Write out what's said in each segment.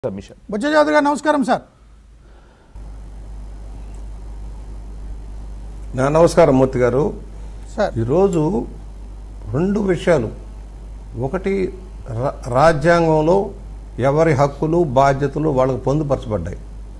Commission బుజ్జజాదు గారు నమస్కారం sir నా నమస్కారం మూర్తి గారు సార్ ఈరోజు రెండు విషయాలు ఒకటి రా- రాజ్యాంగంలో ఎవరి హక్కులు బాధ్యతలు వాళ్ళకు పొందుపరచబడ్డాయి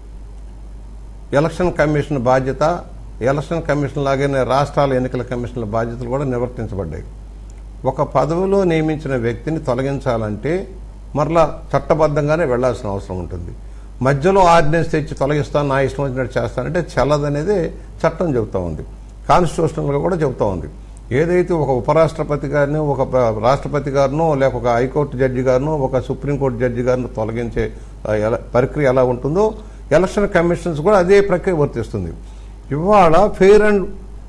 ఎలక్షన్ కమిషన్ బాధ్యత ఎలక్షన్ కమిషన్ లాగానే రాష్ట్రాల ఎన్నికల కమిషన్ల బాధ్యతలు కూడా నిర్వర్తించబడ్డాయి ఒక పదవిలో నియమించిన వ్యక్తిని తొలగించాలంటే మరలా చట్టబద్ధంగానే వెళ్లాల్సిన అవసరం ఉంటుంది మధ్యలో ఆర్డినెన్స్ తెచ్చి తొలగిస్తాను నా ఇష్టం వచ్చినట్టు చేస్తానంటే చెల్లదనేది చట్టం చెబుతా ఉంది కాన్స్టిట్యూషనల్గా కూడా చెబుతా ఉంది ఏదైతే ఒక ఉపరాష్ట్రపతి గారిని ఒక ప్ర- రాష్ట్రపతి గారినో లేక ఒక హైకోర్టు జడ్జి గారినో ఒక సుప్రీంకోర్టు జడ్జి గారిని తొలగించే ఆ, ఎలా- ప్రక్రియ ఎలా ఉంటుందో ఎలక్షన్ కమిషన్స్ కూడా అదే ప్రక్రియ వర్తిస్తుంది ఇవాళ ఫెయిర్ అండ్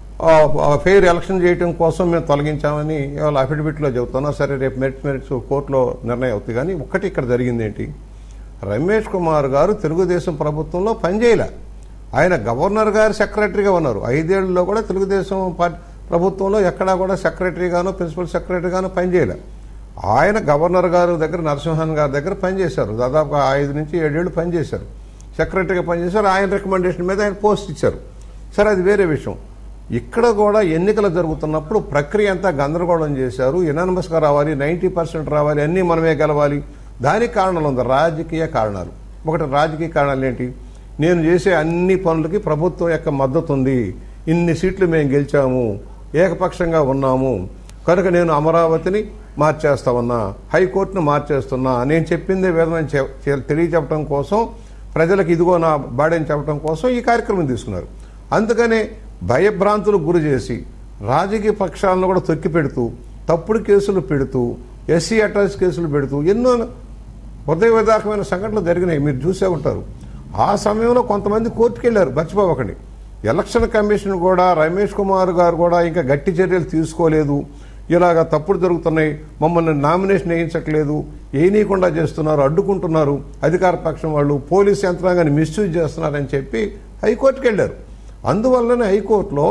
ఫెయిర్ ఎలక్షన్ చేయడం కోసం మేము తొలగించామని ఇవాళ అఫిడవిట్లో చెబుతున్నా సరే రేపు మెరిట్ మెరిట్స్ కోర్టులో నిర్ణయం అవుతుంది కానీ ఒక్కటి ఇక్కడ జరిగింది ఏంటి రమేష్ కుమార్ గారు తెలుగుదేశం ప్రభుత్వంలో పనిచేయలే ఆయన గవర్నర్ గారు సెక్రటరీగా ఉన్నారు ఐదేళ్లలో కూడా తెలుగుదేశం పార్టీ ప్రభుత్వంలో ఎక్కడా కూడా సెక్రటరీగానో ప్రిన్సిపల్ సెక్రటరీగానో పనిచేయలే ఆయన గవర్నర్ గారు దగ్గర నరసింహన్ గారి దగ్గర పనిచేశారు దాదాపు ఐదు నుంచి ఏడేళ్లు పనిచేశారు సెక్రటరీగా పనిచేశారు ఆయన రికమెండేషన్ మీద ఆయన పోస్ట్ ఇచ్చారు సరే అది వేరే విషయం ఇక్కడ కూడా ఎన్నికలు జరుగుతున్నప్పుడు ప్రక్రియ అంతా గందరగోళం చేశారు యునానిమస్గా రావాలి నైంటీ పర్సెంట్ రావాలి అన్నీ మనమే గెలవాలి దానికి కారణాలు ఉంది రాజకీయ కారణాలు ఒకటి రాజకీయ కారణాలు ఏంటి నేను చేసే అన్ని పనులకి ప్రభుత్వం యొక్క మద్దతు ఉంది ఇన్ని సీట్లు మేము గెలిచాము ఏకపక్షంగా ఉన్నాము కనుక నేను అమరావతిని మార్చేస్తా ఉన్నా హైకోర్టును మార్చేస్తున్నా నేను చెప్పిందే వేదమని తెలియచెప్పడం కోసం ప్రజలకు ఇదిగో నా బాడని చెప్పడం కోసం ఈ కార్యక్రమం తీసుకున్నారు అందుకనే భయభ్రాంతులకు గురి చేసి రాజకీయ పక్షాలను కూడా తొక్కి పెడుతూ తప్పుడు కేసులు పెడుతూ ఎస్సీ అటాచ్ కేసులు పెడుతూ ఎన్నో హృదయ విదారకమైన సంఘటనలు జరిగినాయి మీరు చూసే ఉంటారు ఆ సమయంలో కొంతమంది కోర్టుకు వెళ్ళారు మర్చిపోవకండి ఎలక్షన్ కమిషన్ కూడా రమేష్ కుమార్ గారు కూడా ఇంకా గట్టి చర్యలు తీసుకోలేదు ఇలాగ తప్పుడు జరుగుతున్నాయి మమ్మల్ని నామినేషన్ వేయించట్లేదు వేయనీయకుండా చేస్తున్నారు అడ్డుకుంటున్నారు అధికార పక్షం వాళ్ళు పోలీస్ యంత్రాంగాన్ని మిస్యూజ్ చేస్తున్నారని చెప్పి హైకోర్టుకు వెళ్ళారు అందువల్లనే హైకోర్టులో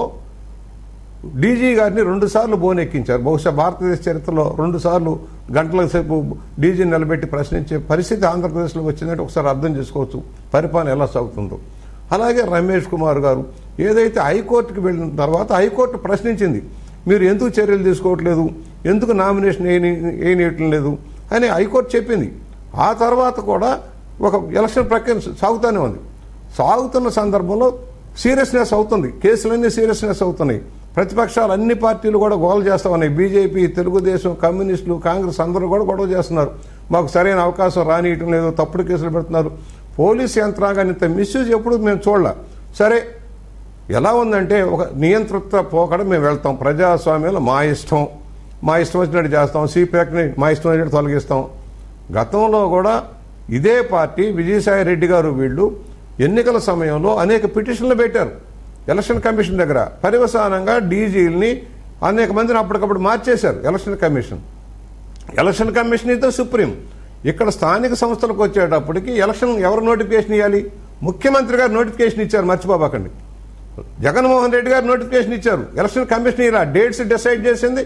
డీజీ గారిని రెండు సార్లు బోనెక్కించారు బహుశా భారతదేశ చరిత్రలో రెండు సార్లు గంటల సేపు డీజీని నిలబెట్టి ప్రశ్నించే పరిస్థితి ఆంధ్రప్రదేశ్లో వచ్చిందంటే ఒకసారి అర్థం చేసుకోవచ్చు పరిపాలన ఎలా సాగుతుందో అలాగే రమేష్ కుమార్ గారు ఏదైతే హైకోర్టుకి వెళ్ళిన తర్వాత హైకోర్టు ప్రశ్నించింది మీరు ఎందుకు చర్యలు తీసుకోవట్లేదు ఎందుకు నామినేషన్ వేయనీయటం లేదు అని హైకోర్టు చెప్పింది ఆ తర్వాత కూడా ఒక ఎలక్షన్ ప్రక్రియ సాగుతూనే ఉంది సాగుతున్న సందర్భంలో సీరియస్నెస్ అవుతుంది కేసులన్నీ సీరియస్నెస్ అవుతున్నాయి ప్రతిపక్షాలు అన్ని పార్టీలు కూడా గోల చేస్తా ఉన్నాయి బీజేపీ తెలుగుదేశం కమ్యూనిస్టులు కాంగ్రెస్ అందరూ కూడా గొడవ చేస్తున్నారు మాకు సరైన అవకాశం రానియటం లేదు తప్పుడు కేసులు పెడుతున్నారు పోలీస్ యంత్రాంగాన్ని ఇంత మిస్యూజ్ ఎప్పుడు మేము చూడలే సరే ఎలా ఉందంటే ఒక నియంత్రిత పోకడ మేము వెళ్తాం ప్రజాస్వామ్యంలో మా ఇష్టం మా ఇష్టం వచ్చినట్టు చేస్తాం సిపిఎక్ని మా ఇష్టం వచ్చినట్టు తొలగిస్తాం గతంలో కూడా ఇదే పార్టీ విజయసాయి రెడ్డి గారు వీళ్ళు ఎన్నికల సమయంలో అనేక పిటిషన్లు పెట్టారు ఎలక్షన్ కమిషన్ దగ్గర పర్యవసానంగా డీజీల్ని అనేక మందిని అప్పటికప్పుడు మార్చేశారు ఎలక్షన్ కమిషన్ ఎలక్షన్ కమిషన్ అయితే సుప్రీం ఇక్కడ స్థానిక సంస్థలకు వచ్చేటప్పటికి ఎలక్షన్ ఎవరు నోటిఫికేషన్ ఇవ్వాలి ముఖ్యమంత్రి గారు నోటిఫికేషన్ ఇచ్చారు మర్చిపోబాకండి జగన్మోహన్ రెడ్డి గారు నోటిఫికేషన్ ఇచ్చారు ఎలక్షన్ కమిషన్ ఇలా డేట్స్ డిసైడ్ చేసింది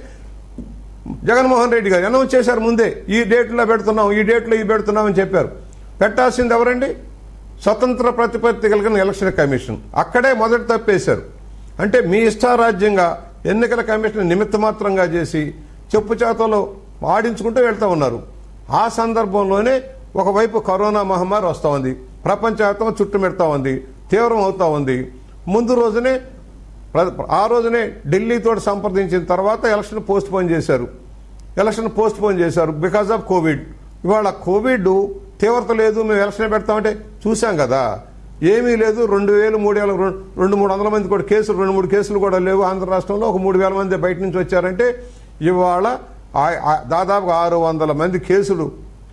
జగన్మోహన్ రెడ్డి గారు అనౌన్స్ చేశారు ముందే ఈ డేట్లో పెడుతున్నాం ఈ డేట్లో ఇది పెడుతున్నాం అని చెప్పారు పెట్టాల్సింది ఎవరండి స్వతంత్ర ప్రతిపత్తి కలిగిన ఎలక్షన్ కమిషన్ అక్కడే మొదటి తప్పేశారు అంటే మీ ఇష్టారాజ్యంగా ఎన్నికల కమిషన్ నిమిత్త మాత్రంగా చేసి చెప్పు చేతలో ఆడించుకుంటూ వెళ్తా ఉన్నారు ఆ సందర్భంలోనే ఒకవైపు కరోనా మహమ్మారి వస్తూ ఉంది ప్రపంచవ్యాప్తంగా చుట్టుమెడతా ఉంది తీవ్రం అవుతా ఉంది ముందు రోజునే ప్ర- ఆ రోజునే ఢిల్లీతో సంప్రదించిన తర్వాత ఎలక్షన్ పోస్ట్ పోన్ చేశారు ఎలక్షన్ పోస్ట్ పోన్ చేశారు బికాజ్ ఆఫ్ కోవిడ్ ఇవాళ కోవిడ్ తీవ్రత లేదు మేము ఎలక్షన్ పెడతామంటే చూసాం కదా ఏమీ లేదు రెండు వేలు మూడు వేల రెండు- రెండు మూడు వందల మంది కూడా కేసులు రెండు మూడు కేసులు కూడా లేవు ఆంధ్ర రాష్ట్రంలో ఒక మూడు వేల మంది బయట నుంచి వచ్చారంటే ఇవాళ ఆ- ఆ- దాదాపు ఆరు వందల మంది కేసులు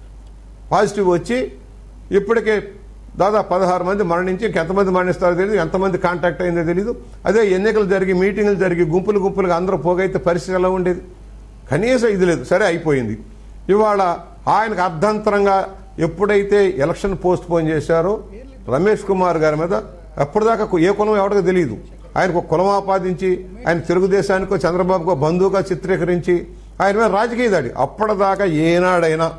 పాజిటివ్ వచ్చి ఇప్పటికే దాదాపు పదహారు మంది మరణించి ఇంకెంతమంది మరణిస్తారో తెలియదు ఎంతమంది కాంటాక్ట్ అయిందో తెలియదు అదే ఎన్నికలు జరిగి మీటింగులు జరిగి గుంపులు గుంపులుగా అందరూ పోగైతే పరిస్థితి ఎలా ఉండేది కనీసం ఇది లేదు సరే అయిపోయింది ఇవాళ ఆయనకు అర్ధంతరంగా ఎప్పుడైతే ఎలక్షన్ పోస్ట్ పోన్ చేశారో రమేష్ కుమార్ గారి మీద అప్పటిదాకా ఏ కులం ఎవరికో తెలియదు ఆయనకు ఒక కులం ఆపాదించి ఆయన తెలుగుదేశానికో చంద్రబాబుకో బంధువుగా చిత్రీకరించి ఆయన మీద రాజకీయ దాడి అప్పటిదాకా ఏనాడైనా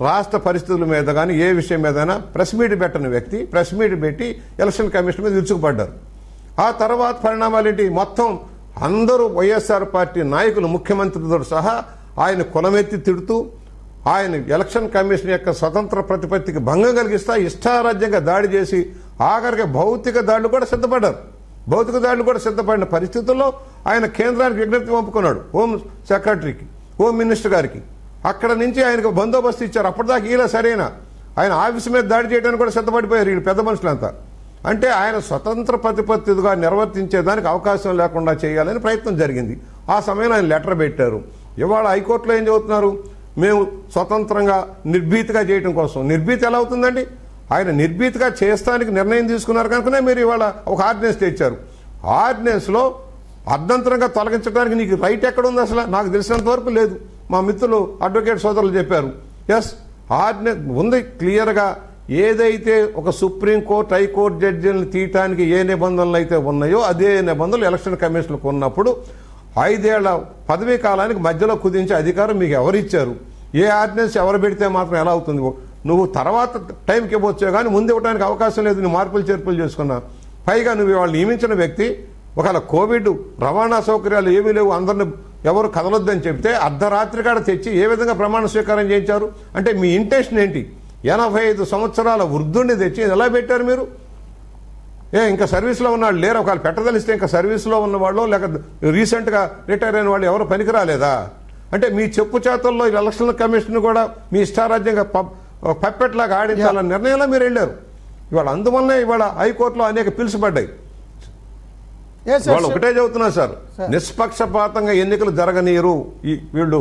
రాష్ట్ర పరిస్థితుల మీద కానీ ఏ విషయం మీదైనా ప్రెస్ మీట్ పెట్టని వ్యక్తి ప్రెస్ మీట్ పెట్టి ఎలక్షన్ కమిషన్ మీద విరుచుకుపడ్డారు ఆ తర్వాత పరిణామాలు ఏంటి మొత్తం అందరూ వైఎస్ఆర్ పార్టీ నాయకులు ముఖ్యమంత్రితో సహా ఆయన కులమెత్తి తిడుతూ ఆయన ఎలక్షన్ కమిషన్ యొక్క స్వతంత్ర ప్రతిపత్తికి భంగం కలిగిస్తా ఇష్టారాజ్యంగా దాడి చేసి ఆఖరికి భౌతిక దాడులు కూడా సిద్ధపడ్డారు భౌతిక దాడులు కూడా సిద్ధపడిన పరిస్థితుల్లో ఆయన కేంద్రానికి విజ్ఞప్తి పంపుకున్నాడు హోమ్ సెక్రటరీకి హోమ్ మినిస్టర్ గారికి అక్కడ నుంచి ఆయనకు బందోబస్తు ఇచ్చారు అప్పటిదాకా ఇలా సరైన ఆయన ఆఫీస్ మీద దాడి చేయడానికి కూడా సిద్ధపడిపోయారు వీళ్ళు పెద్ద మనుషులంతా అంటే ఆయన స్వతంత్ర ప్రతిపత్తిగా నిర్వర్తించేదానికి అవకాశం లేకుండా చేయాలని ప్రయత్నం జరిగింది ఆ సమయంలో ఆయన లెటర్ పెట్టారు ఇవాళ హైకోర్టులో ఏం చెబుతున్నారు మేము స్వతంత్రంగా నిర్భీతిగా చేయడం కోసం నిర్భీతి ఎలా అవుతుందండి ఆయన నిర్భీతిగా చేస్తానికి నిర్ణయం తీసుకున్నారు కనుకనే మీరు ఇవాళ ఒక ఆర్డినెన్స్ తెచ్చారు ఆర్డినెన్స్లో అర్ధంతరంగా తొలగించడానికి నీకు రైట్ ఎక్కడ ఉంది అసలు నాకు తెలిసినంత వరకు లేదు మా మిత్రులు అడ్వకేట్ సోదరులు చెప్పారు ఎస్ ఆర్డినెన్స్ ఉంది క్లియర్గా ఏదైతే ఒక సుప్రీంకోర్టు హైకోర్టు జడ్జీలను తీయటానికి ఏ నిబంధనలు అయితే ఉన్నాయో అదే నిబంధనలు ఎలక్షన్ కమిషన్కు ఉన్నప్పుడు ఐదేళ్ల పదవీ కాలానికి మధ్యలో కుదించే అధికారం మీకు ఎవరిచ్చారు ఏ ఆర్డినెన్స్ ఎవరు పెడితే మాత్రం ఎలా అవుతుంది నువ్వు తర్వాత టైంకి ఇవ్వచ్చే కానీ ముందు ఇవ్వడానికి అవకాశం లేదు నువ్వు మార్పులు చేర్పులు చేసుకున్నా పైగా నువ్వు వాళ్ళు నియమించిన వ్యక్తి ఒకవేళ కోవిడ్ రవాణా సౌకర్యాలు ఏమీ లేవు అందరిని ఎవరు కదలొద్దని చెప్తే అర్ధరాత్రి కాడ తెచ్చి ఏ విధంగా ప్రమాణ స్వీకారం చేయించారు అంటే మీ ఇంటెన్షన్ ఏంటి ఎనభై ఐదు సంవత్సరాల వృద్ధుడిని తెచ్చి ఎలా పెట్టారు మీరు ఏ ఇంకా సర్వీస్లో ఉన్నాడు లేరు ఒకవేళ పెట్టదలిస్తే ఇంకా సర్వీస్లో ఉన్న వాళ్ళు లేక రీసెంట్గా రిటైర్ అయిన వాళ్ళు ఎవరు పనికిరాలేదా అంటే మీ చెప్పు చేతల్లో ఈ ఎలక్షన్ కమిషన్ కూడా మీ ఇష్టారాజ్యంగా పప్- పప్పెట్లాగా ఆడించాలన్న నిర్ణయంలో మీరు వెళ్ళారు ఇవాళ అందువల్లనే ఇవాళ హైకోర్టులో అనేక పిలుచుపడ్డాయి ఏ సార్ వాళ్ళు ఒకటే చెబుతున్నారు సార్ సార్. నిష్పక్షపాతంగా ఎన్నికలు జరగనీయరు ఈ వీళ్ళు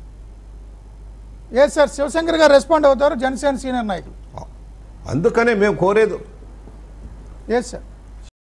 ఏ సార్ శివశంకర్ గారు రెస్పాండ్ అవుతారు జనసేన సీనియర్ నాయకులు అందుకనే మేము కోరేది ఏ సార్